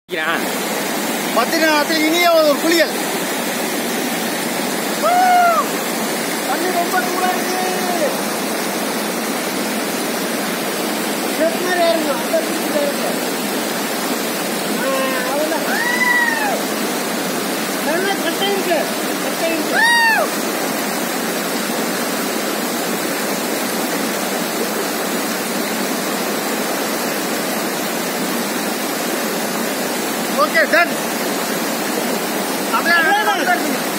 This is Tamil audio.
பத்திரிநாளத்தில் இனிய ஒரு குளியல் தண்ணி ரொம்ப சூடா இருக்கு ஸ்டெப் மாதிரி இறங்கும் அந்த பீச்சில் இருக்கு ஆ, அவ்வளவுதான். நல்லா கட்டை இருக்கு கட்டை இருக்கு ஓகே டன் அப்படியே